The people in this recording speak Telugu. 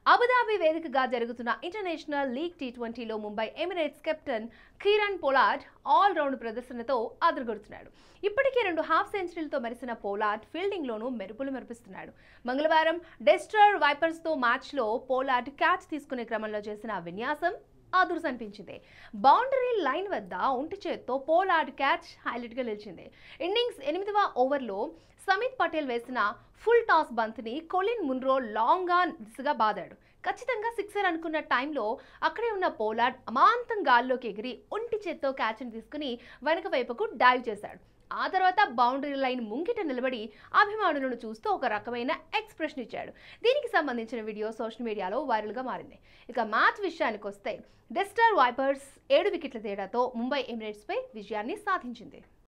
అబుదాబి వేదికగా జరుగుతున్న ఇంటర్నేషనల్ లీగ్ టీ ట్వంటీలో Mumbai Emirates captain Kieron Pollard all round ప్రదర్శనతో అదరగొడుతున్నాడు ఇప్పటికే రెండు హాఫ్ సెంచరీలతో మెరిసిన పోలార్డ్ ఫీల్డింగ్లోనూ మెరుపులు మెరిపిస్తున్నాడు మంగళవారం డెస్టర్ వైపర్స్తో మ్యాచ్లో పోలార్డ్ క్యాచ్ తీసుకునే క్రమంలో చేసిన విన్యాసం ఆదుర్స్ అనిపించింది బౌండరీ లైన్ వద్ద ఒంటి చేత్తో పోలార్డ్ క్యాచ్ హైలైట్గా నిలిచింది ఇన్నింగ్స్ ఎనిమిదవ ఓవర్లో సమిత్ పటేల్ వేసిన ఫుల్ టాస్ బంత్ని కొలిన్ మున్రో లాంగ్గా దిశగా బాదాడు ఖచ్చితంగా సిక్సర్ అనుకున్న టైంలో అక్కడే ఉన్న పోలార్డ్ అమాంతం గాల్లోకి ఎగిరి ఒంటి చేత్తో క్యాచ్ని తీసుకుని వెనక వైపుకు డైవ్ చేశాడు ఆ తర్వాత బౌండరీ లైన్ ముంగిట నిలబడి అభిమానులను చూస్తూ ఒక రకమైన ఎక్స్ప్రెషన్ ఇచ్చాడు దీనికి సంబంధించిన వీడియో సోషల్ మీడియాలో వైరల్గా మారింది ఇక మ్యాచ్ విషయానికి వస్తే డెస్టర్ వైపర్స్ ఏడు వికెట్ల తేడాతో ముంబై ఎమిరేట్స్పై విజయాన్ని సాధించింది